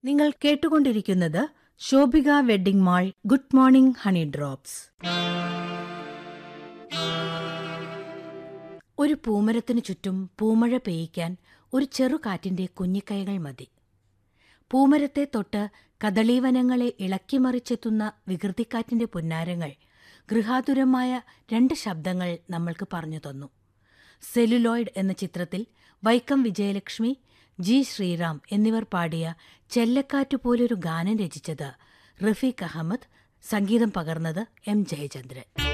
നിങ്ങൾ കേട്ടുകൊണ്ടിരിക്കുന്നത് Shobhika wedding mall good morning honey drops ഒരു പൂമരത്തിനു ചുറ്റും പൂമഴ പെയ്യിക്കാൻ ഒരു ചെറുകാറ്റിന്റെ കുഞ്ഞിക്കൈകൾ മതി പൂമരത്തെ തൊട്ട് കദളീവനങ്ങളെ ഇളക്കിമറിച്ചെത്തുന്ന വികൃതിക്കാറ്റിന്റെ പുന്നാരങ്ങൾ ഗൃഹാതുരമായ രണ്ട് ശബ്ദങ്ങൾ നമ്മൾക്ക് പറഞ്ഞു തന്നു സെല്ലുലോയിഡ് എന്ന ചിത്രത്തിൽ വൈക്കം വിജയലക്ഷ്മി ജി ശ്രീറാം എന്നിവർ പാടിയ ചെല്ലക്കാറ്റു പോലൊരു ഗാനം രചിച്ചത് റഫീഖ് അഹമ്മദ് സംഗീതം പകർന്നത് എം ജയചന്ദ്രൻ